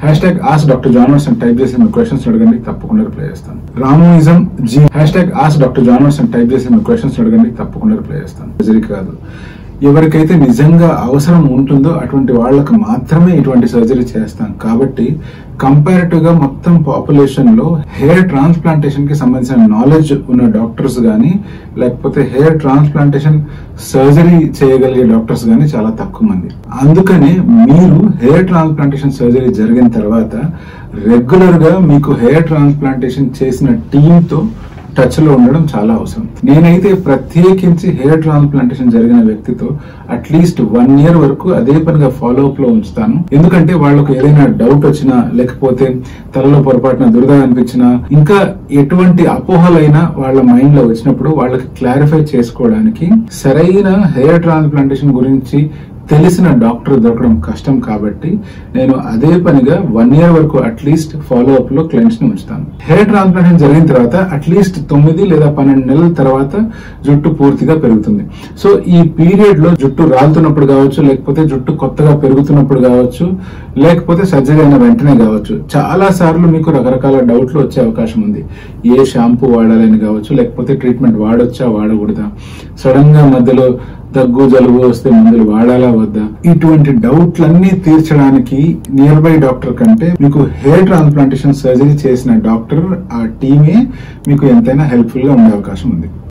hash hashtag ask doctor జాన్వర్స్ అని type చేసి మీ క్వశ్చన్స్ అడగండి తప్పకుండా రిప్లై చేస్తాను రామోయిజం జీ హ్యాష్ ట్యాగ్ ఆస్ డాక్టర్ జాన్వర్స్ అని టైప్ చేసి మీ క్వశ్చన్స్ అడగండి తప్పకుండా రిప్లై చేస్తాను సర్జరీ కాదు ఎవరికైతే నిజంగా అవసరం ఉంటుందో అటువంటి వాళ్ళకి మాత్రమే ఇటువంటి సర్జరీ చేస్తాం కాబట్టి కంపారిటివ్ గా మొత్తం పాపులేషన్ లో హెయిర్ ట్రాన్స్ప్లాంటేషన్ కి సంబంధించిన నాలెడ్జ్ ఉన్న డాక్టర్స్ గానీ లేకపోతే హెయిర్ ట్రాన్స్ప్లాంటేషన్ సర్జరీ చేయగలిగే డాక్టర్స్ గానీ చాలా తక్కువ మంది అందుకనే మీరు హెయిర్ ట్రాన్స్ప్లాంటేషన్ సర్జరీ జరిగిన తర్వాత రెగ్యులర్ గా మీకు హెయిర్ ట్రాన్స్ప్లాంటేషన్ చేసిన టీమ్ తో టచ్ లో ఉండడం చాలా అవసరం నేనైతే ప్రత్యేకించి హెయిర్ ట్రాన్స్ప్లాంటేషన్ జరిగిన వ్యక్తితో అట్లీస్ట్ వన్ ఇయర్ వరకు అదే పనిగా ఫాలో అప్ లో ఉంచుతాను ఎందుకంటే వాళ్ళకు ఏదైనా డౌట్ వచ్చినా లేకపోతే తలలో పొరపాటున దురద అనిపించినా ఇంకా ఎటువంటి అపోహలైనా వాళ్ళ మైండ్ లో వచ్చినప్పుడు వాళ్ళకి క్లారిఫై చేసుకోవడానికి సరైన హెయిర్ ట్రాన్స్ప్లాంటేషన్ గురించి తెలిసిన డాక్టర్ దొరకడం కష్టం కాబట్టి నేను అదే పనిగా వన్ ఇయర్ వరకు అట్లీస్ట్ ఫాలో అప్ లో క్లయింట్స్ ని ఉంచుతాను హెయిర్ ట్రాన్స్ప్లాంటేషన్ జరిగిన తర్వాత అట్లీస్ట్ తొమ్మిది లేదా పన్నెండు నెలల తర్వాత జుట్టు పూర్తిగా పెరుగుతుంది సో ఈ పీరియడ్ లో జుట్టు రాలుతున్నప్పుడు కావచ్చు లేకపోతే జుట్టు కొత్తగా పెరుగుతున్నప్పుడు కావచ్చు లేకపోతే సర్జరీ అయిన వెంటనే కావచ్చు చాలా సార్లు మీకు రకరకాల డౌట్లు వచ్చే అవకాశం ఉంది ఏ షాంపూ వాడాలని కావచ్చు లేకపోతే ట్రీట్మెంట్ వాడొచ్చా వాడకూడదా సడన్ గా మధ్యలో దగ్గు జలుబు వస్తే మందులు వాడాలా వద్దా ఇటువంటి డౌట్లన్నీ తీర్చడానికి నియర్ బై డాక్టర్ కంటే మీకు హెయిర్ ట్రాన్స్ప్లాంటేషన్ సర్జరీ చేసిన డాక్టర్ ఆ టీమే మీకు ఎంతైనా హెల్ప్ఫుల్ గా ఉండే అవకాశం ఉంది